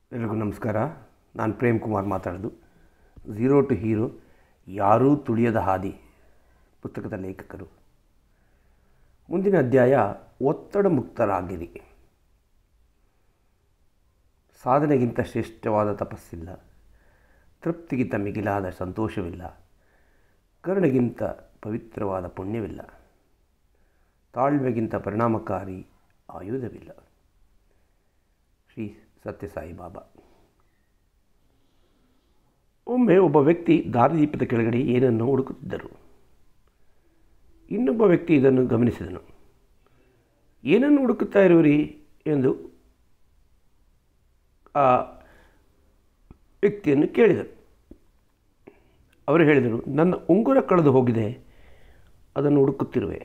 ಎಲ್ರಿಗೂ ನಮಸ್ಕಾರ ನಾನು ಪ್ರೇಮ್ ಕುಮಾರ್ ಮಾತಾಡೋದು ಝೀರೋ ಟು ಹೀರೋ ಯಾರೂ ತುಳಿಯದ ಹಾದಿ ಪುಸ್ತಕದ ಲೇಖಕರು ಮುಂದಿನ ಅಧ್ಯಾಯ ಒತ್ತಡ ಮುಕ್ತರಾಗಿರಿ ಸಾಧನೆಗಿಂತ ಶ್ರೇಷ್ಠವಾದ ತಪಸ್ಸಿಲ್ಲ ತೃಪ್ತಿಗಿಂತ ಮಿಗಿಲಾದ ಸಂತೋಷವಿಲ್ಲ ಕರುಣೆಗಿಂತ ಪವಿತ್ರವಾದ ಪುಣ್ಯವಿಲ್ಲ ತಾಳ್ಮೆಗಿಂತ ಪರಿಣಾಮಕಾರಿ ಆಯುಧವಿಲ್ಲ ಶ್ರೀ ಸತ್ಯಸಾಯಿ ಬಾಬಾ ಒಮ್ಮೆ ಒಬ್ಬ ವ್ಯಕ್ತಿ ದಾರಿದೀಪದ ಕೆಳಗಡೆ ಏನನ್ನು ಹುಡುಕುತ್ತಿದ್ದರು ಇನ್ನೊಬ್ಬ ವ್ಯಕ್ತಿ ಇದನ್ನು ಗಮನಿಸಿದನು ಏನನ್ನು ಹುಡುಕುತ್ತಾ ಇರುವಿರಿ ಎಂದು ಆ ವ್ಯಕ್ತಿಯನ್ನು ಕೇಳಿದರು ಅವರು ಹೇಳಿದರು ನನ್ನ ಉಂಗುರ ಕಳೆದು ಹೋಗಿದೆ ಅದನ್ನು ಹುಡುಕುತ್ತಿರುವೆ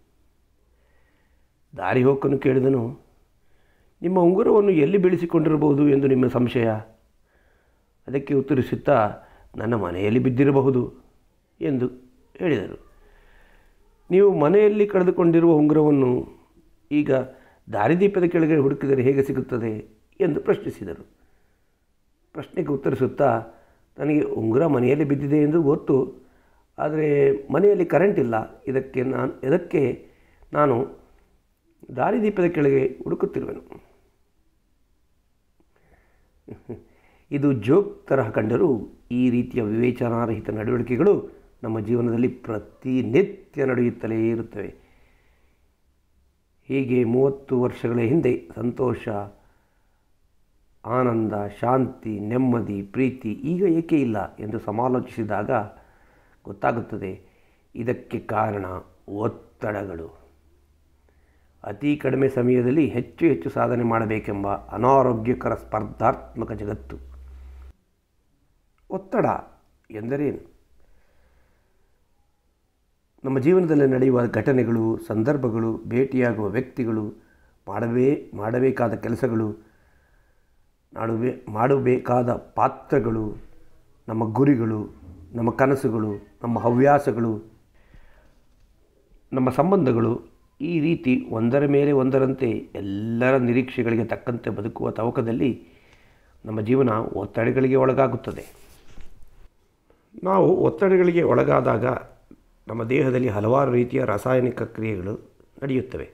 ದಾರಿ ಹೋಕನು ಕೇಳಿದನು ನಿಮ್ಮ ಉಂಗುರವನ್ನು ಎಲ್ಲಿ ಬೆಳೆಸಿಕೊಂಡಿರಬಹುದು ಎಂದು ನಿಮ್ಮ ಸಂಶಯ ಅದಕ್ಕೆ ಉತ್ತರಿಸುತ್ತಾ ನನ್ನ ಮನೆಯಲ್ಲಿ ಬಿದ್ದಿರಬಹುದು ಎಂದು ಹೇಳಿದರು ನೀವು ಮನೆಯಲ್ಲಿ ಕಳೆದುಕೊಂಡಿರುವ ಉಂಗುರವನ್ನು ಈಗ ದಾರಿದೀಪದ ಕೆಳಗೆ ಹುಡುಕಿದರೆ ಹೇಗೆ ಸಿಗುತ್ತದೆ ಎಂದು ಪ್ರಶ್ನಿಸಿದರು ಪ್ರಶ್ನೆಗೆ ಉತ್ತರಿಸುತ್ತಾ ನನಗೆ ಉಂಗುರ ಮನೆಯಲ್ಲಿ ಬಿದ್ದಿದೆ ಎಂದು ಗೊತ್ತು ಆದರೆ ಮನೆಯಲ್ಲಿ ಕರೆಂಟ್ ಇಲ್ಲ ಇದಕ್ಕೆ ನಾನು ಇದಕ್ಕೆ ನಾನು ದಾರಿದೀಪದ ಕೆಳಗೆ ಹುಡುಕುತ್ತಿರುವೆನು ಇದು ಜೋಕ್ ತರಹ ಕಂಡರೂ ಈ ರೀತಿಯ ವಿವೇಚನಾರಹಿತ ನಡವಳಿಕೆಗಳು ನಮ್ಮ ಜೀವನದಲ್ಲಿ ಪ್ರತಿನಿತ್ಯ ನಡೆಯುತ್ತಲೇ ಇರುತ್ತವೆ ಹೀಗೆ ಮೂವತ್ತು ವರ್ಷಗಳ ಹಿಂದೆ ಸಂತೋಷ ಆನಂದ ಶಾಂತಿ ನೆಮ್ಮದಿ ಪ್ರೀತಿ ಈಗ ಏಕೆ ಇಲ್ಲ ಎಂದು ಸಮಾಲೋಚಿಸಿದಾಗ ಗೊತ್ತಾಗುತ್ತದೆ ಇದಕ್ಕೆ ಕಾರಣ ಒತ್ತಡಗಳು ಅತಿ ಕಡಿಮೆ ಸಮಯದಲ್ಲಿ ಹೆಚ್ಚು ಹೆಚ್ಚು ಸಾಧನೆ ಮಾಡಬೇಕೆಂಬ ಅನಾರೋಗ್ಯಕರ ಸ್ಪರ್ಧಾತ್ಮಕ ಜಗತ್ತು ಒತ್ತಡ ಎಂದರೇನು ನಮ್ಮ ಜೀವನದಲ್ಲಿ ನಡೆಯುವ ಘಟನೆಗಳು ಸಂದರ್ಭಗಳು ಭೇಟಿಯಾಗುವ ವ್ಯಕ್ತಿಗಳು ಮಾಡಬೇ ಮಾಡಬೇಕಾದ ಕೆಲಸಗಳು ಮಾಡುವೆ ಮಾಡಬೇಕಾದ ಪಾತ್ರಗಳು ನಮ್ಮ ಗುರಿಗಳು ನಮ್ಮ ಕನಸುಗಳು ನಮ್ಮ ಹವ್ಯಾಸಗಳು ನಮ್ಮ ಸಂಬಂಧಗಳು ಈ ರೀತಿ ಒಂದರ ಮೇಲೆ ಒಂದರಂತೆ ಎಲ್ಲರ ನಿರೀಕ್ಷೆಗಳಿಗೆ ತಕ್ಕಂತೆ ಬದುಕುವ ತವಕದಲ್ಲಿ ನಮ್ಮ ಜೀವನ ಒತ್ತಡಗಳಿಗೆ ಒಳಗಾಗುತ್ತದೆ ನಾವು ಒತ್ತಡಗಳಿಗೆ ಒಳಗಾದಾಗ ನಮ್ಮ ದೇಹದಲ್ಲಿ ಹಲವಾರು ರೀತಿಯ ರಾಸಾಯನಿಕ ಕ್ರಿಯೆಗಳು ನಡೆಯುತ್ತವೆ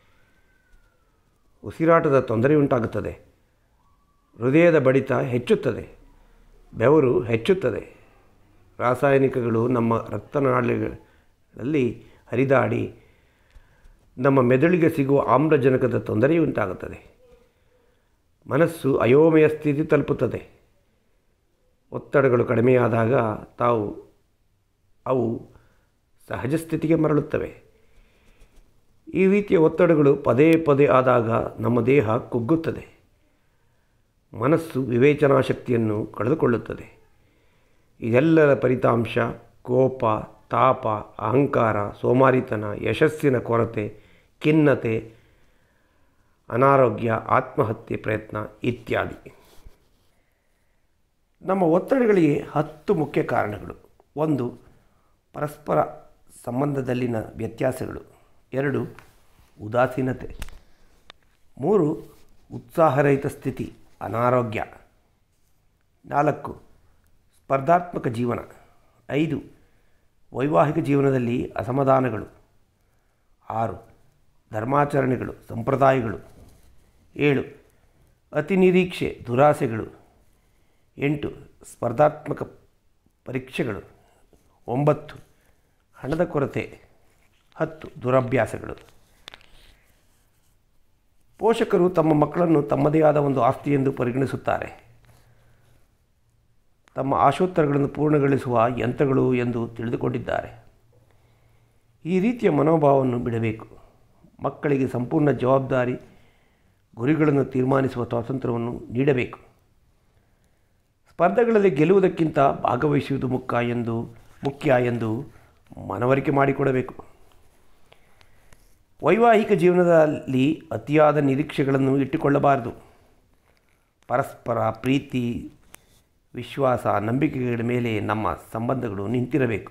ಉಸಿರಾಟದ ತೊಂದರೆ ಉಂಟಾಗುತ್ತದೆ ಹೃದಯದ ಬಡಿತ ಹೆಚ್ಚುತ್ತದೆ ಬೆವರು ಹೆಚ್ಚುತ್ತದೆ ರಾಸಾಯನಿಕಗಳು ನಮ್ಮ ರಕ್ತನಾಳಗಳಲ್ಲಿ ಹರಿದಾಡಿ ನಮ್ಮ ಮೆದುಳಿಗೆ ಸಿಗುವ ಆಮ್ಲಜನಕದ ತೊಂದರೆಯುಂಟಾಗುತ್ತದೆ ಮನಸ್ಸು ಅಯೋಮಯ ಸ್ಥಿತಿ ತಲುಪುತ್ತದೆ ಒತ್ತಡಗಳು ಕಡಿಮೆಯಾದಾಗ ತಾವು ಅವು ಸಹಜ ಸ್ಥಿತಿಗೆ ಮರಳುತ್ತವೆ ಈ ರೀತಿಯ ಒತ್ತಡಗಳು ಪದೇ ಪದೇ ಆದಾಗ ನಮ್ಮ ದೇಹ ಕುಗ್ಗುತ್ತದೆ ಮನಸ್ಸು ವಿವೇಚನಾ ಶಕ್ತಿಯನ್ನು ಕಳೆದುಕೊಳ್ಳುತ್ತದೆ ಇದೆಲ್ಲರ ಫಲಿತಾಂಶ ಕೋಪ ತಾಪ ಅಹಂಕಾರ ಸೋಮಾರಿತನ ಯಶಸ್ಸಿನ ಕೊರತೆ ಖಿನ್ನತೆ ಅನಾರೋಗ್ಯ ಆತ್ಮಹತ್ಯೆ ಪ್ರಯತ್ನ ಇತ್ಯಾದಿ ನಮ್ಮ ಒತ್ತಡಗಳಿಗೆ ಹತ್ತು ಮುಖ್ಯ ಕಾರಣಗಳು ಒಂದು ಪರಸ್ಪರ ಸಂಬಂಧದಲ್ಲಿನ ವ್ಯತ್ಯಾಸಗಳು ಎರಡು ಉದಾಸೀನತೆ ಮೂರು ಉತ್ಸಾಹರಹಿತ ಸ್ಥಿತಿ ಅನಾರೋಗ್ಯ ನಾಲ್ಕು ಸ್ಪರ್ಧಾತ್ಮಕ ಜೀವನ ಐದು ವೈವಾಹಿಕ ಜೀವನದಲ್ಲಿ ಅಸಮಾಧಾನಗಳು ಆರು ಧರ್ಮಾಚರಣೆಗಳು ಸಂಪ್ರದಾಯಗಳು ಏಳು ಅತಿ ನಿರೀಕ್ಷೆ ದುರಾಸೆಗಳು ಎಂಟು ಸ್ಪರ್ಧಾತ್ಮಕ ಪರೀಕ್ಷೆಗಳು ಒಂಬತ್ತು ಹಣದ ಕೊರತೆ ಹತ್ತು ದುರಭ್ಯಾಸಗಳು ಪೋಷಕರು ತಮ್ಮ ಮಕ್ಕಳನ್ನು ತಮ್ಮದೇ ಆದ ಒಂದು ಆಸ್ತಿ ಎಂದು ಪರಿಗಣಿಸುತ್ತಾರೆ ತಮ್ಮ ಆಶೋತ್ತರಗಳನ್ನು ಪೂರ್ಣಗೊಳಿಸುವ ಯಂತ್ರಗಳು ಎಂದು ತಿಳಿದುಕೊಂಡಿದ್ದಾರೆ ಈ ರೀತಿಯ ಮನೋಭಾವವನ್ನು ಬಿಡಬೇಕು ಮಕ್ಕಳಿಗೆ ಸಂಪೂರ್ಣ ಜವಾಬ್ದಾರಿ ಗುರಿಗಳನ್ನು ತೀರ್ಮಾನಿಸುವ ಸ್ವಾತಂತ್ರ್ಯವನ್ನು ನೀಡಬೇಕು ಸ್ಪರ್ಧೆಗಳಲ್ಲಿ ಗೆಲ್ಲುವುದಕ್ಕಿಂತ ಭಾಗವಹಿಸುವುದು ಮುಖ್ಯ ಎಂದು ಮುಖ್ಯ ಎಂದು ಮನವರಿಕೆ ಮಾಡಿಕೊಡಬೇಕು ವೈವಾಹಿಕ ಜೀವನದಲ್ಲಿ ಅತಿಯಾದ ನಿರೀಕ್ಷೆಗಳನ್ನು ಇಟ್ಟುಕೊಳ್ಳಬಾರದು ಪರಸ್ಪರ ಪ್ರೀತಿ ವಿಶ್ವಾಸ ನಂಬಿಕೆಗಳ ಮೇಲೆ ನಮ್ಮ ಸಂಬಂಧಗಳು ನಿಂತಿರಬೇಕು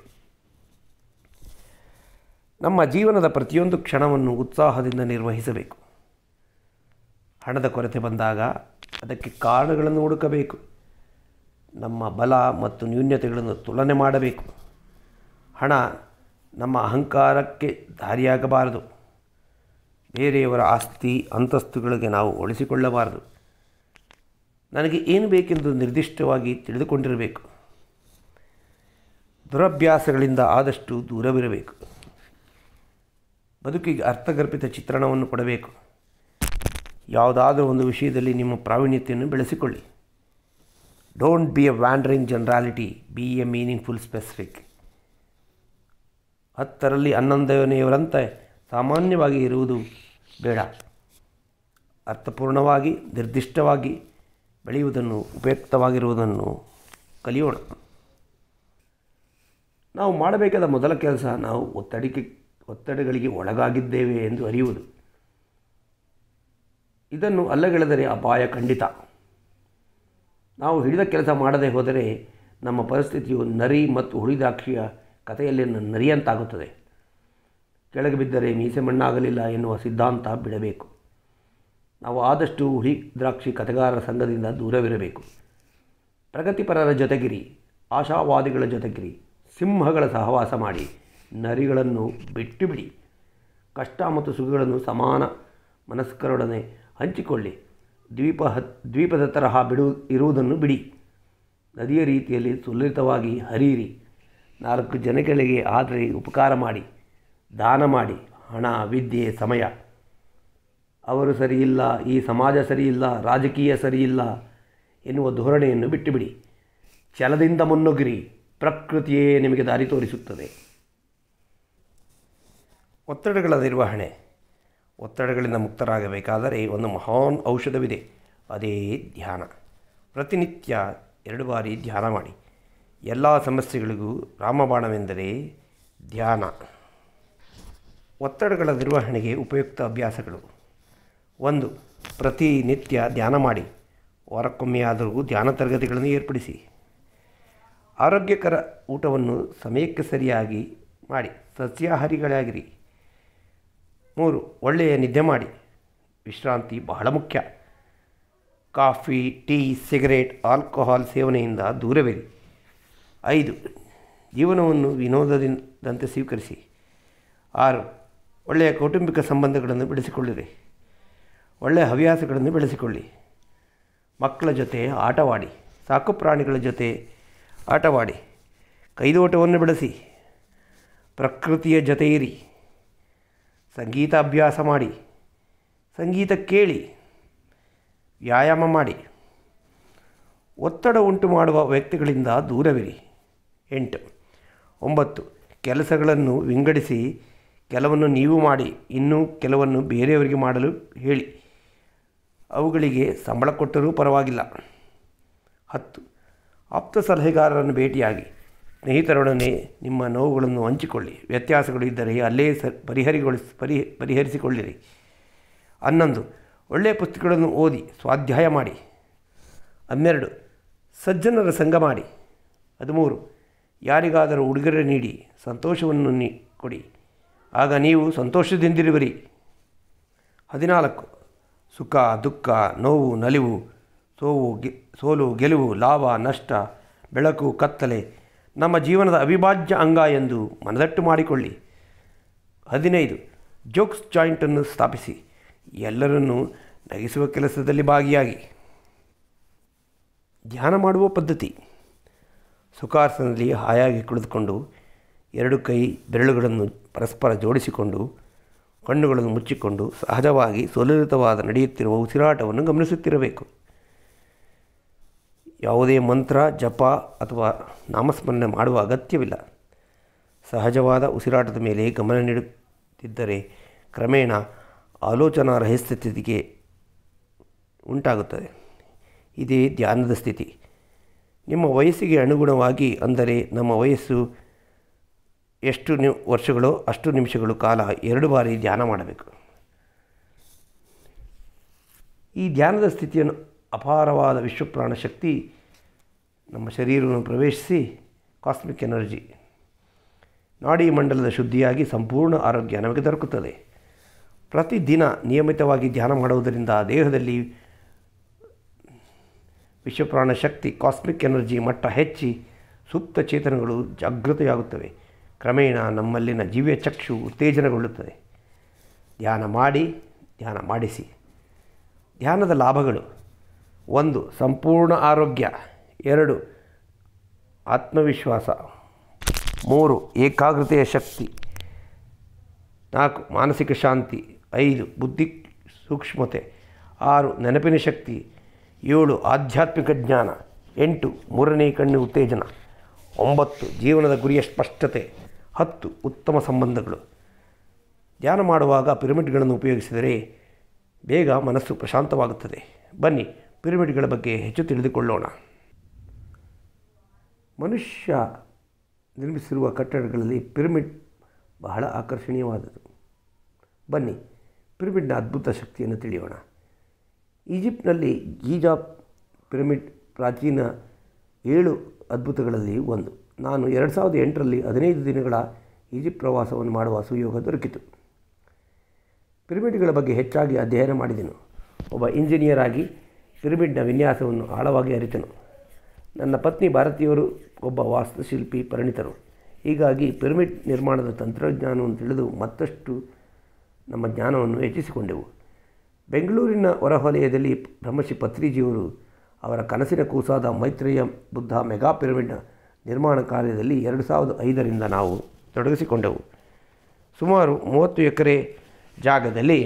ನಮ್ಮ ಜೀವನದ ಪ್ರತಿಯೊಂದು ಕ್ಷಣವನ್ನು ಉತ್ಸಾಹದಿಂದ ನಿರ್ವಹಿಸಬೇಕು ಹಣದ ಕೊರತೆ ಬಂದಾಗ ಅದಕ್ಕೆ ಕಾರಣಗಳನ್ನು ಹುಡುಕಬೇಕು ನಮ್ಮ ಬಲ ಮತ್ತು ನ್ಯೂನ್ಯತೆಗಳನ್ನು ತುಲನೆ ಮಾಡಬೇಕು ಹಣ ನಮ್ಮ ಅಹಂಕಾರಕ್ಕೆ ದಾರಿಯಾಗಬಾರದು ಬೇರೆಯವರ ಆಸ್ತಿ ಅಂತಸ್ತುಗಳಿಗೆ ನಾವು ಒಳಿಸಿಕೊಳ್ಳಬಾರದು ನನಗೆ ಏನು ಬೇಕೆಂದು ನಿರ್ದಿಷ್ಟವಾಗಿ ತಿಳಿದುಕೊಂಡಿರಬೇಕು ದುರಭ್ಯಾಸಗಳಿಂದ ಆದಷ್ಟು ದೂರವಿರಬೇಕು ಬದುಕಿಗೆ ಅರ್ಥಗರ್ಭಿತ ಚಿತ್ರಣವನ್ನು ಕೊಡಬೇಕು ಯಾವುದಾದರೂ ಒಂದು ವಿಷಯದಲ್ಲಿ ನಿಮ್ಮ ಪ್ರಾವೀಣ್ಯತೆಯನ್ನು ಬೆಳೆಸಿಕೊಳ್ಳಿ don't be a wandering generality be a meaningful specific ಹತ್ತರಲ್ಲಿ ಹನ್ನೊಂದನೆಯವರಂತೆ ಸಾಮಾನ್ಯವಾಗಿ ಇರುವುದು ಬೇಡ ಅರ್ಥಪೂರ್ಣವಾಗಿ ನಿರ್ದಿಷ್ಟವಾಗಿ ಬೆಳೆಯುವುದನ್ನು ಉಪಯುಕ್ತವಾಗಿರುವುದನ್ನು ಕಲಿಯೋಣ ನಾವು ಮಾಡಬೇಕಾದ ಮೊದಲ ಕೆಲಸ ನಾವು ಒತ್ತಡಿಕೆ ಒತ್ತಡಗಳಿಗೆ ಒಳಗಾಗಿದ್ದೇವೆ ಎಂದು ಅರಿಯುವುದು ಇದನ್ನು ಅಲ್ಲಗೆಳೆದರೆ ಅಪಾಯ ಖಂಡಿತ ನಾವು ಹಿಡಿದ ಕೆಲಸ ಮಾಡದೆ ಹೋದರೆ ನಮ್ಮ ಪರಿಸ್ಥಿತಿಯು ನರಿ ಮತ್ತು ಹುಳಿದಾಕ್ಷಿಯ ಕಥೆಯಲ್ಲಿ ನರಿಯಂತಾಗುತ್ತದೆ ಕೆಳಗೆ ಬಿದ್ದರೆ ಮೀಸೆ ಮಣ್ಣಾಗಲಿಲ್ಲ ಎನ್ನುವ ಸಿದ್ಧಾಂತ ಬಿಡಬೇಕು ನಾವು ಆದಷ್ಟು ಹುಳಿ ದ್ರಾಕ್ಷಿ ಕಥೆಗಾರರ ಸಂಘದಿಂದ ದೂರವಿರಬೇಕು ಪ್ರಗತಿಪರರ ಜೊತೆಗಿರಿ ಆಶಾವಾದಿಗಳ ಜೊತೆಗಿರಿ ಸಿಂಹಗಳ ಸಹವಾಸ ಮಾಡಿ ನರಿಗಳನ್ನು ಬಿಟ್ಟು ಬಿಡಿ ಕಷ್ಟ ಮತ್ತು ಸುಖಗಳನ್ನು ಸಮಾನ ಮನಸ್ಕರೊಡನೆ ಹಂಚಿಕೊಳ್ಳಿ ದ್ವೀಪ ಹ ದ್ವೀಪದ ತರಹ ಬಿಡು ಇರುವುದನ್ನು ಬಿಡಿ ನದಿಯ ರೀತಿಯಲ್ಲಿ ಸುಲಲಿತವಾಗಿ ಹರಿಯಿರಿ ನಾಲ್ಕು ಜನಗಳಿಗೆ ಆದರೆ ಉಪಕಾರ ಮಾಡಿ ದಾನ ಮಾಡಿ ಹಣ ವಿದ್ಯೆ ಸಮಯ ಅವರು ಸರಿಯಿಲ್ಲ ಈ ಸಮಾಜ ಸರಿಯಿಲ್ಲ ರಾಜಕೀಯ ಸರಿಯಿಲ್ಲ ಎನ್ನುವ ಧೋರಣೆಯನ್ನು ಬಿಟ್ಟುಬಿಡಿ ಛಲದಿಂದ ಮುನ್ನುಗ್ಗಿರಿ ಪ್ರಕೃತಿಯೇ ನಿಮಗೆ ದಾರಿ ತೋರಿಸುತ್ತದೆ ಒತ್ತಡಗಳ ನಿರ್ವಹಣೆ ಒತ್ತಡಗಳಿಂದ ಮುಕ್ತರಾಗಬೇಕಾದರೆ ಒಂದು ಮಹಾನ್ ಔಷಧವಿದೆ ಅದೇ ಧ್ಯಾನ ಪ್ರತಿನಿತ್ಯ ಎರಡು ಬಾರಿ ಧ್ಯಾನ ಮಾಡಿ ಎಲ್ಲ ಸಮಸ್ಯೆಗಳಿಗೂ ರಾಮಬಾಣವೆಂದರೆ ಧ್ಯಾನ ಒತ್ತಡಗಳ ನಿರ್ವಹಣೆಗೆ ಉಪಯುಕ್ತ ಅಭ್ಯಾಸಗಳು ಒಂದು ಪ್ರತಿನಿತ್ಯ ಧ್ಯಾನ ಮಾಡಿ ವಾರಕ್ಕೊಮ್ಮೆಯಾದರೂ ಧ್ಯಾನ ತರಗತಿಗಳನ್ನು ಏರ್ಪಡಿಸಿ ಆರೋಗ್ಯಕರ ಊಟವನ್ನು ಸಮಯಕ್ಕೆ ಸರಿಯಾಗಿ ಮಾಡಿ ಸಸ್ಯಾಹಾರಿಗಳಾಗಿರಿ ಮೂರು ಒಳ್ಳೆಯ ನಿದ್ದೆ ಮಾಡಿ ವಿಶ್ರಾಂತಿ ಬಹಳ ಮುಖ್ಯ ಕಾಫಿ ಟೀ ಸಿಗರೇಟ್ ಆಲ್ಕೋಹಾಲ್ ಸೇವನೆಯಿಂದ ದೂರವಿರಿ ಐದು ಜೀವನವನ್ನು ವಿನೋದದಿಂದಂತೆ ಸ್ವೀಕರಿಸಿ ಆರು ಒಳ್ಳೆಯ ಕೌಟುಂಬಿಕ ಸಂಬಂಧಗಳನ್ನು ಬೆಳೆಸಿಕೊಳ್ಳಿರಿ ಒಳ್ಳೆಯ ಹವ್ಯಾಸಗಳನ್ನು ಬೆಳೆಸಿಕೊಳ್ಳಿ ಮಕ್ಕಳ ಜೊತೆ ಆಟವಾಡಿ ಸಾಕು ಪ್ರಾಣಿಗಳ ಜೊತೆ ಆಟವಾಡಿ ಕೈದೋಟವನ್ನು ಬೆಳೆಸಿ ಪ್ರಕೃತಿಯ ಜೊತೆ ಇರಿ ಸಂಗೀತ ಅಭ್ಯಾಸ ಮಾಡಿ ಸಂಗೀತ ಕೇಳಿ ವ್ಯಾಯಾಮ ಮಾಡಿ ಒತ್ತಡ ಉಂಟು ಮಾಡುವ ವ್ಯಕ್ತಿಗಳಿಂದ ದೂರವಿರಿ ಎಂಟು ಒಂಬತ್ತು ಕೆಲಸಗಳನ್ನು ವಿಂಗಡಿಸಿ ಕೆಲವನ್ನು ನೀವು ಮಾಡಿ ಇನ್ನೂ ಕೆಲವನ್ನು ಬೇರೆಯವರಿಗೆ ಮಾಡಲು ಹೇಳಿ ಅವುಗಳಿಗೆ ಸಂಬಳ ಕೊಟ್ಟರೂ ಪರವಾಗಿಲ್ಲ ಹತ್ತು ಆಪ್ತ ಸಲಹೆಗಾರರನ್ನು ಭೇಟಿಯಾಗಿ ಸ್ನೇಹಿತರೊಡನೆ ನಿಮ್ಮ ನೋವುಗಳನ್ನು ಹಂಚಿಕೊಳ್ಳಿ ವ್ಯತ್ಯಾಸಗಳು ಇದ್ದರೆ ಅಲ್ಲೇ ಸ ಪರಿಹರಿಗೊಳಿಸಿ ಪರಿ ಪರಿಹರಿಸಿಕೊಳ್ಳಿರಿ ಹನ್ನೊಂದು ಒಳ್ಳೆಯ ಪುಸ್ತಕಗಳನ್ನು ಓದಿ ಸ್ವಾಧ್ಯಾಯ ಮಾಡಿ ಹನ್ನೆರಡು ಸಜ್ಜನರ ಸಂಘ ಮಾಡಿ ಹದಿಮೂರು ಯಾರಿಗಾದರೂ ಉಡುಗೊರೆ ನೀಡಿ ಸಂತೋಷವನ್ನು ನೀ ಕೊಡಿ ಆಗ ನೀವು ಸಂತೋಷದಿಂದಿರುವಿರಿ ಹದಿನಾಲ್ಕು ಸುಖ ದುಃಖ ನೋವು ನಲಿವು ಸೋವು ಗೆ ಸೋಲು ಗೆಲುವು ಲಾಭ ನಷ್ಟ ಬೆಳಕು ಕತ್ತಲೆ ನಮ್ಮ ಜೀವನದ ಅವಿಭಾಜ್ಯ ಅಂಗ ಎಂದು ಮನದಟ್ಟು ಮಾಡಿಕೊಳ್ಳಿ ಹದಿನೈದು ಜೋಕ್ಸ್ ಜಾಯಿಂಟನ್ನು ಸ್ಥಾಪಿಸಿ ಎಲ್ಲರನ್ನೂ ನಗಿಸುವ ಕೆಲಸದಲ್ಲಿ ಭಾಗಿಯಾಗಿ ಧ್ಯಾನ ಮಾಡುವ ಪದ್ಧತಿ ಸುಖಾಸನದಲ್ಲಿ ಹಾಯಾಗಿ ಕುಳಿತುಕೊಂಡು ಎರಡು ಕೈ ಬೆರಳುಗಳನ್ನು ಪರಸ್ಪರ ಜೋಡಿಸಿಕೊಂಡು ಕಣ್ಣುಗಳನ್ನು ಮುಚ್ಚಿಕೊಂಡು ಸಹಜವಾಗಿ ಸುಲಲಿತವಾದ ನಡೆಯುತ್ತಿರುವ ಉಸಿರಾಟವನ್ನು ಗಮನಿಸುತ್ತಿರಬೇಕು ಯಾವುದೇ ಮಂತ್ರ ಜಪ ಅಥವಾ ನಾಮಸ್ಮರಣೆ ಮಾಡುವ ಅಗತ್ಯವಿಲ್ಲ ಸಹಜವಾದ ಉಸಿರಾಟದ ಮೇಲೆ ಗಮನ ನೀಡುತ್ತಿದ್ದರೆ ಕ್ರಮೇಣ ಆಲೋಚನಾ ರಹಸ್ಯಸ್ಥಿತಿಗೆ ಉಂಟಾಗುತ್ತದೆ ಇದೇ ಧ್ಯಾನದ ಸ್ಥಿತಿ ನಿಮ್ಮ ವಯಸ್ಸಿಗೆ ಅನುಗುಣವಾಗಿ ಅಂದರೆ ನಮ್ಮ ವಯಸ್ಸು ಎಷ್ಟು ನಿ ವರ್ಷಗಳೋ ಅಷ್ಟು ನಿಮಿಷಗಳು ಕಾಲ ಎರಡು ಬಾರಿ ಧ್ಯಾನ ಮಾಡಬೇಕು ಈ ಧ್ಯಾನದ ಸ್ಥಿತಿಯನ್ನು ಅಪಾರವಾದ ವಿಶ್ವಪ್ರಾಣ ಶಕ್ತಿ ನಮ್ಮ ಶರೀರವನ್ನು ಪ್ರವೇಶಿಸಿ ಕಾಸ್ಮಿಕ್ ಎನರ್ಜಿ ನಾಡಿ ಮಂಡಲದ ಶುದ್ಧಿಯಾಗಿ ಸಂಪೂರ್ಣ ಆರೋಗ್ಯ ನಮಗೆ ದೊರಕುತ್ತದೆ ಪ್ರತಿದಿನ ನಿಯಮಿತವಾಗಿ ಧ್ಯಾನ ಮಾಡುವುದರಿಂದ ದೇಹದಲ್ಲಿ ವಿಶ್ವಪ್ರಾಣ ಶಕ್ತಿ ಕಾಸ್ಮಿಕ್ ಎನರ್ಜಿ ಮಟ್ಟ ಹೆಚ್ಚಿ ಸುಪ್ತ ಚೇತನಗಳು ಜಾಗೃತೆಯಾಗುತ್ತವೆ ಕ್ರಮೇಣ ನಮ್ಮಲ್ಲಿನ ಜೀವ್ಯ ಚಕ್ಷು ಉತ್ತೇಜನಗೊಳ್ಳುತ್ತದೆ ಧ್ಯಾನ ಮಾಡಿ ಧ್ಯಾನ ಮಾಡಿಸಿ ಧ್ಯಾನದ ಲಾಭಗಳು ಒಂದು ಸಂಪೂರ್ಣ ಆರೋಗ್ಯ ಎರಡು ಆತ್ಮವಿಶ್ವಾಸ ಮೂರು ಏಕಾಗ್ರತೆಯ ಶಕ್ತಿ ನಾಲ್ಕು ಮಾನಸಿಕ ಶಾಂತಿ ಐದು ಬುದ್ಧಿ ಸೂಕ್ಷ್ಮತೆ ಆರು ನೆನಪಿನ ಶಕ್ತಿ ಏಳು ಆಧ್ಯಾತ್ಮಿಕ ಜ್ಞಾನ ಎಂಟು ಮೂರನೇ ಕಣ್ಣು ಉತ್ತೇಜನ ಒಂಬತ್ತು ಜೀವನದ ಗುರಿಯ ಸ್ಪಷ್ಟತೆ ಹತ್ತು ಉತ್ತಮ ಸಂಬಂಧಗಳು ಧ್ಯಾನ ಮಾಡುವಾಗ ಪಿರಮಿಡ್ಗಳನ್ನು ಉಪಯೋಗಿಸಿದರೆ ಬೇಗ ಮನಸ್ಸು ಪ್ರಶಾಂತವಾಗುತ್ತದೆ ಬನ್ನಿ ಪಿರಮಿಡ್ಗಳ ಬಗ್ಗೆ ಹೆಚ್ಚು ತಿಳಿದುಕೊಳ್ಳೋಣ ಮನುಷ್ಯ ನಿರ್ಮಿಸಿರುವ ಕಟ್ಟಡಗಳಲ್ಲಿ ಪಿರಮಿಡ್ ಬಹಳ ಆಕರ್ಷಣೀಯವಾದದ್ದು ಬನ್ನಿ ಪಿರಮಿಡ್ನ ಅದ್ಭುತ ಶಕ್ತಿಯನ್ನು ತಿಳಿಯೋಣ ಈಜಿಪ್ಟ್ನಲ್ಲಿ ಗೀಜಾ ಪಿರಮಿಡ್ ಪ್ರಾಚೀನ ಏಳು ಅದ್ಭುತಗಳಲ್ಲಿ ಒಂದು ನಾನು ಎರಡು ಸಾವಿರದ ಎಂಟರಲ್ಲಿ ಹದಿನೈದು ದಿನಗಳ ಈಜಿಪ್ಟ್ ಪ್ರವಾಸವನ್ನು ಮಾಡುವ ಸುಯೋಗ ದೊರಕಿತು ಪಿರಮಿಡ್ಗಳ ಬಗ್ಗೆ ಹೆಚ್ಚಾಗಿ ಅಧ್ಯಯನ ಮಾಡಿದೆನು ಒಬ್ಬ ಇಂಜಿನಿಯರ್ ಆಗಿ ಪಿರಮಿಡ್ನ ವಿನ್ಯಾಸವನ್ನು ಆಳವಾಗಿ ಅರಿತನು ನನ್ನ ಪತ್ನಿ ಭಾರತೀಯರು ಒಬ್ಬ ವಾಸ್ತುಶಿಲ್ಪಿ ಪರಿಣಿತರು ಹೀಗಾಗಿ ಪಿರಮಿಡ್ ನಿರ್ಮಾಣದ ತಂತ್ರಜ್ಞಾನವನ್ನು ತಿಳಿದು ಮತ್ತಷ್ಟು ನಮ್ಮ ಜ್ಞಾನವನ್ನು ಹೆಚ್ಚಿಸಿಕೊಂಡೆವು ಬೆಂಗಳೂರಿನ ಹೊರವಲಯದಲ್ಲಿ ಬ್ರಹ್ಮಶ್ರೀ ಪತ್ರಿಜಿಯವರು ಅವರ ಕನಸಿನ ಕೂಸಾದ ಮೈತ್ರೇಯ ಬುದ್ಧ ಮೆಗಾ ಪಿರಮಿಡ್ನ ನಿರ್ಮಾಣ ಕಾರ್ಯದಲ್ಲಿ ಎರಡು ಸಾವಿರದ ಐದರಿಂದ ನಾವು ತೊಡಗಿಸಿಕೊಂಡೆವು ಸುಮಾರು ಮೂವತ್ತು ಎಕರೆ ಜಾಗದಲ್ಲಿ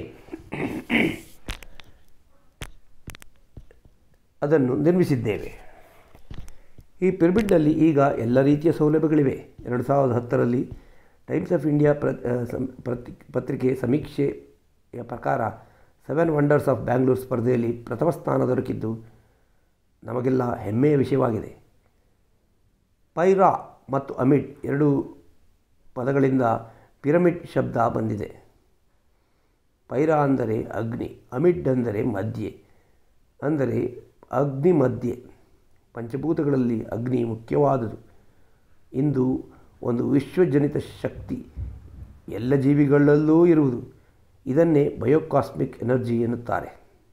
ಅದನ್ನು ನಿರ್ಮಿಸಿದ್ದೇವೆ ಈ ಪಿರಮಿಡ್ನಲ್ಲಿ ಈಗ ಎಲ್ಲ ರೀತಿಯ ಸೌಲಭ್ಯಗಳಿವೆ ಎರಡು ಸಾವಿರದ ಹತ್ತರಲ್ಲಿ ಟೈಮ್ಸ್ ಆಫ್ ಇಂಡಿಯಾ ಪ್ರ ಸಂ- ಪ್ರತಿ ಪತ್ರಿಕೆ ಸಮೀಕ್ಷೆಯ ಪ್ರಕಾರ ಸೆವೆನ್ ವಂಡರ್ಸ್ ಆಫ್ ಬ್ಯಾಂಗ್ಳೂರ್ ಸ್ಪರ್ಧೆಯಲ್ಲಿ ಪ್ರಥಮ ಸ್ಥಾನ ದೊರಕಿದ್ದು ನಮಗೆಲ್ಲ ಹೆಮ್ಮೆಯ ವಿಷಯವಾಗಿದೆ ಪೈರಾ ಮತ್ತು ಅಮಿಡ್ ಎರಡು ಪದಗಳಿಂದ ಪಿರಮಿಡ್ ಶಬ್ದ ಬಂದಿದೆ ಪೈರಾ ಅಂದರೆ ಅಗ್ನಿ ಅಮಿಡ್ ಅಂದರೆ ಮಧ್ಯೆ ಅಂದರೆ ಅಗ್ನಿ ಮಧ್ಯೆ ಪಂಚಭೂತಗಳಲ್ಲಿ ಅಗ್ನಿ ಮುಖ್ಯವಾದುದು ಇಂದು ಒಂದು ವಿಶ್ವಜನಿತ ಶಕ್ತಿ ಎಲ್ಲ ಜೀವಿಗಳಲ್ಲೂ ಇರುವುದು ಇದನ್ನೇ ಬಯೋಕಾಸ್ಮಿಕ್ ಎನರ್ಜಿ ಎನ್ನುತ್ತಾರೆ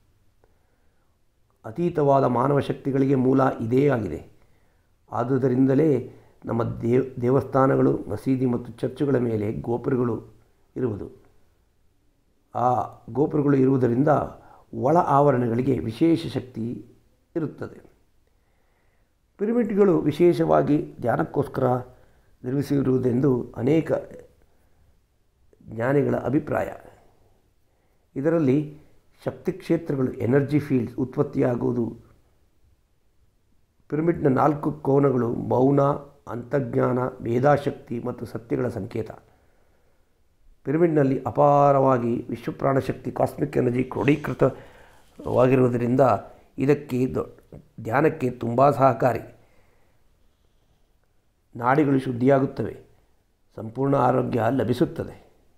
ಅತೀತವಾದ ಮಾನವ ಶಕ್ತಿಗಳಿಗೆ ಮೂಲ ಇದೇ ಆಗಿದೆ ಆದುದರಿಂದಲೇ ನಮ್ಮ ದೇವ್ ದೇವಸ್ಥಾನಗಳು ಮಸೀದಿ ಮತ್ತು ಚರ್ಚುಗಳ ಮೇಲೆ ಗೋಪುರಗಳು ಇರುವುದು ಆ ಗೋಪುರಗಳು ಇರುವುದರಿಂದ ಒಳ ಆವರಣಗಳಿಗೆ ವಿಶೇಷ ಶಕ್ತಿ ಇರುತ್ತದೆ ಪಿರಮಿಡ್ಗಳು ವಿಶೇಷವಾಗಿ ಧ್ಯಾನಕ್ಕೋಸ್ಕರ ನಿರ್ಮಿಸಿರುವುದೆಂದು ಅನೇಕ ಜ್ಞಾನಿಗಳ ಅಭಿಪ್ರಾಯ ಇದರಲ್ಲಿ ಶಕ್ತಿ ಕ್ಷೇತ್ರಗಳು ಎನರ್ಜಿ ಫೀಲ್ಡ್ಸ್ ಉತ್ಪತ್ತಿಯಾಗುವುದು ಪಿರಮಿಡ್ನ ನಾಲ್ಕು ಕೋನಗಳು ಮೌನ ಅಂತರ್ಜ್ಞಾನ ಮೇಧಾಶಕ್ತಿ ಮತ್ತು ಸತ್ಯಗಳ ಸಂಕೇತ ಪಿರಮಿಡ್ನಲ್ಲಿ ಅಪಾರವಾಗಿ ವಿಶ್ವಪ್ರಾಣಶಕ್ತಿ ಕಾಸ್ಮಿಕ್ ಎನರ್ಜಿ ಕ್ರೋಢೀಕೃತವಾಗಿರುವುದರಿಂದ ಇದಕ್ಕೆ ದೊ- ಧ್ಯಾನಕ್ಕೆ ತುಂಬ ಸಹಕಾರಿ ನಾಡಿಗಳು ಶುದ್ಧಿಯಾಗುತ್ತವೆ ಸಂಪೂರ್ಣ ಆರೋಗ್ಯ ಲಭಿಸುತ್ತದೆ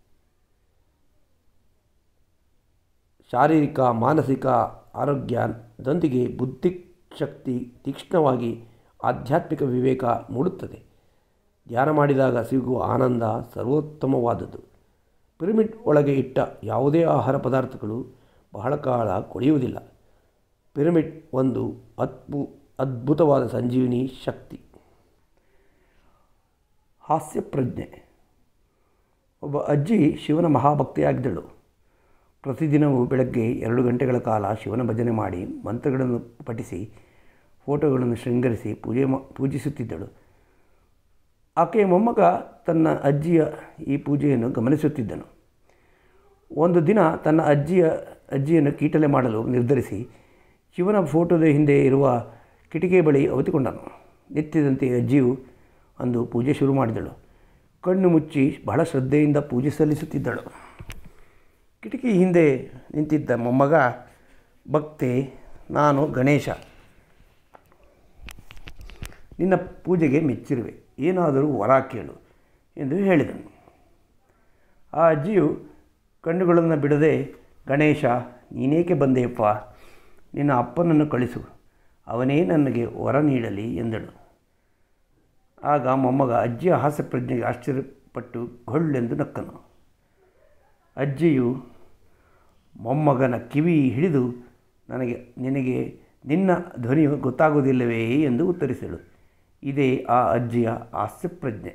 ಶಾರೀರಿಕ ಮಾನಸಿಕ ಆರೋಗ್ಯದೊಂದಿಗೆ ಬುದ್ಧಿ ಶಕ್ತಿ ತೀಕ್ಷ್ಣವಾಗಿ ಆಧ್ಯಾತ್ಮಿಕ ವಿವೇಕ ಮೂಡುತ್ತದೆ ಧ್ಯಾನ ಮಾಡಿದಾಗ ಸಿಗುವ ಆನಂದ ಸರ್ವೋತ್ತಮವಾದದ್ದು ಪಿರಮಿಡ್ ಒಳಗೆ ಇಟ್ಟ ಯಾವುದೇ ಆಹಾರ ಪದಾರ್ಥಗಳು ಬಹಳ ಕಾಲ ಕೊಳೆಯುವುದಿಲ್ಲ ಪಿರಮಿಡ್ ಒಂದು ಅದ್ಭು ಅದ್ಭುತವಾದ ಸಂಜೀವಿನಿ ಶಕ್ತಿ ಹಾಸ್ಯ ಪ್ರಜ್ಞೆ ಒಬ್ಬ ಅಜ್ಜಿ ಶಿವನ ಮಹಾಭಕ್ತಿಯಾಗಿದ್ದಳು ಪ್ರತಿದಿನವೂ ಬೆಳಗ್ಗೆ ಎರಡು ಗಂಟೆಗಳ ಕಾಲ ಶಿವನ ಭಜನೆ ಮಾಡಿ ಮಂತ್ರಗಳನ್ನು ಪಠಿಸಿ ಫೋಟೋಗಳನ್ನು ಶೃಂಗರಿಸಿ ಪೂಜೆ ಮಾ ಪೂಜಿಸುತ್ತಿದ್ದಳು ಆಕೆಯ ಮೊಮ್ಮಗ ತನ್ನ ಅಜ್ಜಿಯ ಈ ಪೂಜೆಯನ್ನು ಗಮನಿಸುತ್ತಿದ್ದನು ಒಂದು ದಿನ ತನ್ನ ಅಜ್ಜಿಯ ಅಜ್ಜಿಯನ್ನು ಕೀಟಲೆ ಮಾಡಲು ನಿರ್ಧರಿಸಿ ಶಿವನ ಫೋಟೋದ ಹಿಂದೆ ಇರುವ ಕಿಟಿಕಿ ಬಳಿ ಅವತಿಕೊಂಡನು ನಿತ್ಯದಂತೆ ಅಜ್ಜಿಯು ಅಂದು ಪೂಜೆ ಶುರು ಮಾಡಿದಳು ಕಣ್ಣು ಮುಚ್ಚಿ ಬಹಳ ಶ್ರದ್ಧೆಯಿಂದ ಪೂಜೆ ಸಲ್ಲಿಸುತ್ತಿದ್ದಳು ಕಿಟಕಿ ಹಿಂದೆ ನಿಂತಿದ್ದ ಮೊಮ್ಮಗ ಭಕ್ತೆ ನಾನು ಗಣೇಶ ನಿನ್ನ ಪೂಜೆಗೆ ಮೆಚ್ಚಿರುವೆ ಏನಾದರೂ ವರ ಕೇಳು ಎಂದು ಹೇಳಿದನು ಆ ಅಜ್ಜಿಯು ಕಣ್ಣುಗಳನ್ನು ಬಿಡದೆ ಗಣೇಶ ನೀನೇಕೆ ಬಂದೆಯಪ್ಪ ನಿನ್ನ ಅಪ್ಪನನ್ನು ಕಳಿಸು ಅವನೇ ನನಗೆ ವರ ನೀಡಲಿ ಎಂದಳು ಆಗ ಮೊಮ್ಮಗ ಅಜ್ಜಿಯ ಹಾಸ್ಯಪ್ರಜ್ಞೆಗೆ ಆಶ್ಚರ್ಯಪಟ್ಟು ಗೊಳ್ಳೆಂದು ನಕ್ಕನು ಅಜ್ಜಿಯು ಮೊಮ್ಮಗನ ಕಿವಿ ಹಿಡಿದು ನನಗೆ ನಿನಗೆ ನಿನ್ನ ಧ್ವನಿಯು ಗೊತ್ತಾಗುವುದಿಲ್ಲವೇ ಎಂದು ಉತ್ತರಿಸಳು ಇದೇ ಆ ಅಜ್ಜಿಯ ಹಾಸ್ಯಪ್ರಜ್ಞೆ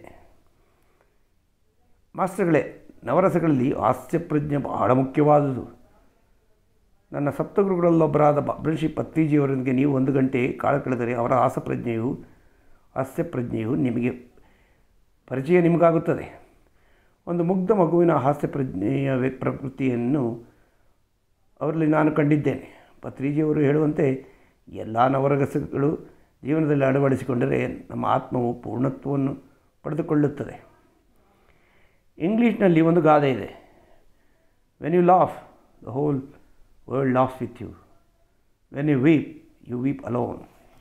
ಮಾಸ್ಟರ್ಗಳೇ ನವರಸಗಳಲ್ಲಿ ಹಾಸ್ಯಪ್ರಜ್ಞೆ ಬಹಳ ಮುಖ್ಯವಾದುದು ನನ್ನ ಸಪ್ತಗುರುಗಳಲ್ಲೊಬ್ಬರಾದ ಬ್ರಹ್ಮಶ್ರೀ ಪತ್ರಿಜಿಯವರೊಂದಿಗೆ ನೀವು ಒಂದು ಗಂಟೆ ಕಾಲ ಕಳೆದರೆ ಅವರ ಹಾಸ್ಯಪ್ರಜ್ಞೆಯು ಹಾಸ್ಯಪ್ರಜ್ಞೆಯು ನಿಮಗೆ ಪರಿಚಯ ನಿಮಗಾಗುತ್ತದೆ ಒಂದು ಮುಗ್ಧ ಮಗುವಿನ ಹಾಸ್ಯಪ್ರಜ್ಞೆಯ ವ್ಯ- ಪ್ರಕೃತಿಯನ್ನು ಅವರಲ್ಲಿ ನಾನು ಕಂಡಿದ್ದೇನೆ ಪತ್ರಿಜಿಯವರು ಹೇಳುವಂತೆ ಎಲ್ಲ ನವರಗಸಗಳು ಜೀವನದಲ್ಲಿ ಅಳವಡಿಸಿಕೊಂಡರೆ ನಮ್ಮ ಆತ್ಮವು ಪೂರ್ಣತ್ವವನ್ನು ಪಡೆದುಕೊಳ್ಳುತ್ತದೆ ಇಂಗ್ಲೀಷ್ನಲ್ಲಿ ಒಂದು ಗಾದೆ ಇದೆ when you laugh the whole world laugh with you when you weep you weep alone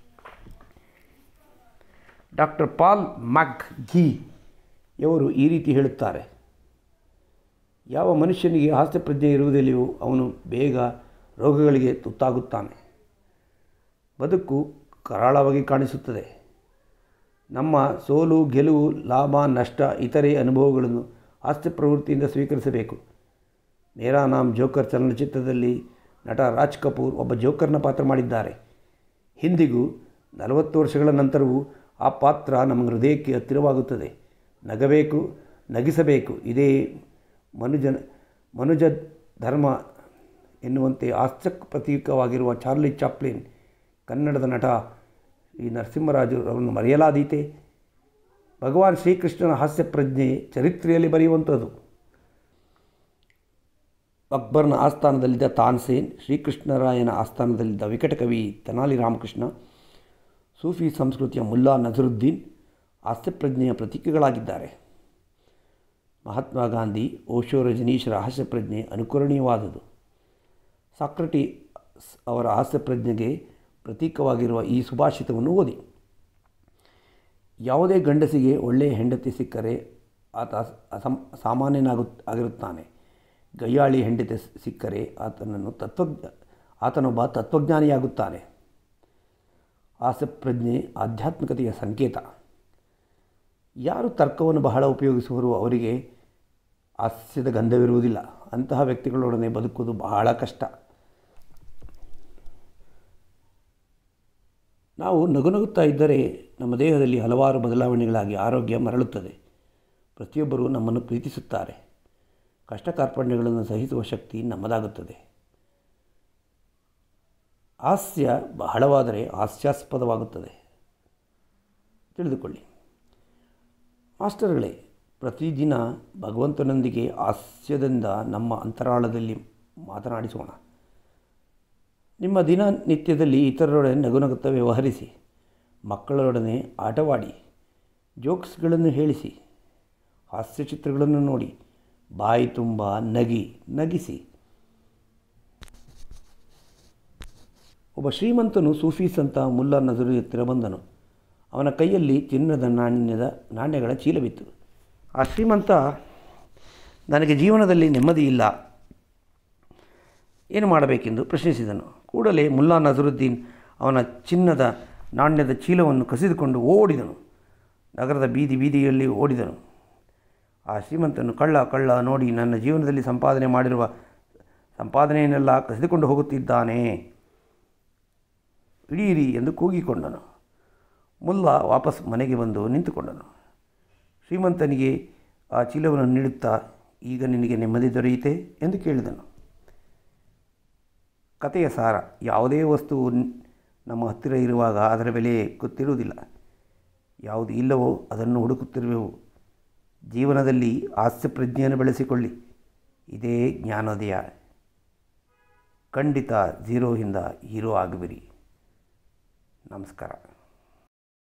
doctor Paul McGhee ಇವರು ಈ ರೀತಿ ಹೇಳುತ್ತಾರೆ ಯಾವ ಮನುಷ್ಯನಿಗೆ ಹಾಸ್ಯಪ್ರಜ್ಞೆ ಇರುವುದಿಲ್ಲವೋ ಅವನು ಬೇಗ ರೋಗಗಳಿಗೆ ತುತ್ತಾಗುತ್ತಾನೆ ಬದುಕು ಕರಾಳವಾಗಿ ಕಾಣಿಸುತ್ತದೆ ನಮ್ಮ ಸೋಲು ಗೆಲುವು ಲಾಭ ನಷ್ಟ ಇತರೆ ಅನುಭವಗಳನ್ನು ಹಾಸ್ಯ ಪ್ರವೃತ್ತಿಯಿಂದ ಸ್ವೀಕರಿಸಬೇಕು ಮೇರಾ ನಾಮ್ ಜೋಕರ್ ಚಲನಚಿತ್ರದಲ್ಲಿ ನಟ ರಾಜ್ ಕಪೂರ್ ಒಬ್ಬ ಜೋಕರ್ನ ಪಾತ್ರ ಮಾಡಿದ್ದಾರೆ ಹಿಂದಿಗೂ ನಲವತ್ತು ವರ್ಷಗಳ ನಂತರವೂ ಆ ಪಾತ್ರ ನಮ್ಮ ಹೃದಯಕ್ಕೆ ಹತ್ತಿರವಾಗುತ್ತದೆ ನಗಬೇಕು ನಗಿಸಬೇಕು ಇದೇ ಮನುಜನ ಮನುಜ ಧರ್ಮ ಎನ್ನುವಂತೆ ಹಾಸ್ಯಕ್ ಪ್ರತೀಕವಾಗಿರುವ ಚಾರ್ಲಿ ಚಾಪ್ಲಿನ್ ಕನ್ನಡದ ನಟ ಈ ನರಸಿಂಹರಾಜು ಅವರನ್ನು ಮರೆಯಲಾದೀತೆ ಭಗವಾನ್ ಶ್ರೀಕೃಷ್ಣನ ಹಾಸ್ಯ ಪ್ರಜ್ಞೆ ಚರಿತ್ರೆಯಲ್ಲಿ ಬರೆಯುವಂಥದ್ದು ಅಕ್ಬರ್ನ ಆಸ್ಥಾನದಲ್ಲಿದ್ದ ತಾನ್ಸೇನ್ ಶ್ರೀಕೃಷ್ಣರಾಯನ ಆಸ್ಥಾನದಲ್ಲಿದ್ದ ವಿಕಟಕವಿ ತೆನಾಲಿ ರಾಮಕೃಷ್ಣ ಸೂಫಿ ಸಂಸ್ಕೃತಿಯ ಮುಲ್ಲಾ ನಜರುದ್ದೀನ್ ಹಾಸ್ಯಪ್ರಜ್ಞೆಯ ಪ್ರತೀಕಗಳಾಗಿದ್ದಾರೆ ಮಹಾತ್ಮ ಗಾಂಧಿ ಓಶೋ ರಜನೀಶರ ಹಾಸ್ಯಪ್ರಜ್ಞೆ ಅನುಕರಣೀಯವಾದುದು ಸಾಕ್ರಟಿ ಅವರ ಹಾಸ್ಯಪ್ರಜ್ಞೆಗೆ ಪ್ರತೀಕವಾಗಿರುವ ಈ ಸುಭಾಷಿತವನ್ನು ಓದಿ ಯಾವುದೇ ಗಂಡಸಿಗೆ ಒಳ್ಳೆಯ ಹೆಂಡತಿ ಸಿಕ್ಕರೆ ಆತ ಅಸಂ ಸಾಮಾನ್ಯನಾಗು ಆಗಿರುತ್ತಾನೆ ಗಯ್ಯಾಳಿ ಹೆಂಡತಿ ಸಿಕ್ಕರೆ ಆತನನ್ನು ತತ್ವಜ್ಞ ಆತನೊಬ್ಬ ತತ್ವಜ್ಞಾನಿಯಾಗುತ್ತಾನೆ ಹಾಸ್ಯಪ್ರಜ್ಞೆ ಆಧ್ಯಾತ್ಮಿಕತೆಯ ಸಂಕೇತ ಯಾರು ತರ್ಕವನ್ನು ಬಹಳ ಉಪಯೋಗಿಸುವರೋ ಅವರಿಗೆ ಹಾಸ್ಯದ ಗಂಧವಿರುವುದಿಲ್ಲ ಅಂತಹ ವ್ಯಕ್ತಿಗಳೊಡನೆ ಬದುಕುವುದು ಬಹಳ ಕಷ್ಟ ನಾವು ನಗುನಗುತ್ತಾ ಇದ್ದರೆ ನಮ್ಮ ದೇಹದಲ್ಲಿ ಹಲವಾರು ಬದಲಾವಣೆಗಳಾಗಿ ಆರೋಗ್ಯ ಮರಳುತ್ತದೆ ಪ್ರತಿಯೊಬ್ಬರೂ ನಮ್ಮನ್ನು ಪ್ರೀತಿಸುತ್ತಾರೆ ಕಷ್ಟ ಕಾರ್ಪಣ್ಯಗಳನ್ನು ಸಹಿಸುವ ಶಕ್ತಿ ನಮ್ಮದಾಗುತ್ತದೆ ಹಾಸ್ಯ ಬಹಳವಾದರೆ ಹಾಸ್ಯಾಸ್ಪದವಾಗುತ್ತದೆ ತಿಳಿದುಕೊಳ್ಳಿ ಮಾಸ್ಟರ್ಗಳೇ ಪ್ರತಿದಿನ ಭಗವಂತನೊಂದಿಗೆ ಹಾಸ್ಯದಿಂದ ನಮ್ಮ ಅಂತರಾಳದಲ್ಲಿ ಮಾತನಾಡಿಸೋಣ ನಿಮ್ಮ ದಿನನಿತ್ಯದಲ್ಲಿ ಇತರರೊಡನೆ ನಗುನಗುತ್ತಾ ವ್ಯವಹರಿಸಿ ಮಕ್ಕಳೊಡನೆ ಆಟವಾಡಿ ಜೋಕ್ಸ್ಗಳನ್ನು ಹೇಳಿಸಿ ಹಾಸ್ಯಚಿತ್ರಗಳನ್ನು ನೋಡಿ ಬಾಯಿ ತುಂಬ ನಗಿ ನಗಿಸಿ ಒಬ್ಬ ಶ್ರೀಮಂತನು ಸೂಫಿ ಸಂತ ಮುಲ್ಲಾ ನಜರು ಹತ್ತಿರ ಬಂದನು ಅವನ ಕೈಯಲ್ಲಿ ಚಿನ್ನದ ನಾಣ್ಯದ ನಾಣ್ಯಗಳ ಚೀಲವಿತ್ತು ಆ ಶ್ರೀಮಂತ ನನಗೆ ಜೀವನದಲ್ಲಿ ನೆಮ್ಮದಿ ಇಲ್ಲ ಏನು ಮಾಡಬೇಕೆಂದು ಪ್ರಶ್ನಿಸಿದನು ಕೂಡಲೇ ಮುಲ್ಲಾ ನಜರುದ್ದೀನ್ ಅವನ ಚಿನ್ನದ ನಾಣ್ಯದ ಚೀಲವನ್ನು ಕಸಿದುಕೊಂಡು ಓಡಿದನು ನಗರದ ಬೀದಿ ಬೀದಿಯಲ್ಲಿ ಓಡಿದನು ಆ ಶ್ರೀಮಂತನು ಕಳ್ಳ ಕಳ್ಳ ನೋಡಿ ನನ್ನ ಜೀವನದಲ್ಲಿ ಸಂಪಾದನೆ ಮಾಡಿರುವ ಸಂಪಾದನೆಯನ್ನೆಲ್ಲ ಕಸಿದುಕೊಂಡು ಹೋಗುತ್ತಿದ್ದಾನೆ ಹಿಡಿಯಿರಿ ಎಂದು ಕೂಗಿಕೊಂಡನು ಮುಲ್ಲಾ ವಾಪಸ್ ಮನೆಗೆ ಬಂದು ನಿಂತುಕೊಂಡನು ಶ್ರೀಮಂತನಿಗೆ ಆ ಚೀಲವನ್ನು ನೀಡುತ್ತಾ ಈಗ ನಿನಗೆ ನೆಮ್ಮದಿ ದೊರೆಯಿತೆ ಎಂದು ಕೇಳಿದನು ಕಥೆಯ ಸಾರ ಯಾವುದೇ ವಸ್ತುವು ನಮ್ಮ ಹತ್ತಿರ ಇರುವಾಗ ಅದರ ಬೆಲೆ ಗೊತ್ತಿರುವುದಿಲ್ಲ ಯಾವುದು ಇಲ್ಲವೋ ಅದನ್ನು ಹುಡುಕುತ್ತಿರುವೆವು ಜೀವನದಲ್ಲಿ ಹಾಸ್ಯ ಪ್ರಜ್ಞೆಯನ್ನು ಬೆಳೆಸಿಕೊಳ್ಳಿ ಇದೇ ಜ್ಞಾನೋದಯ ಖಂಡಿತ ಝೀರೋಯಿಂದ ಹೀರೋ ಆಗಬಿರಿ ನಮಸ್ಕಾರ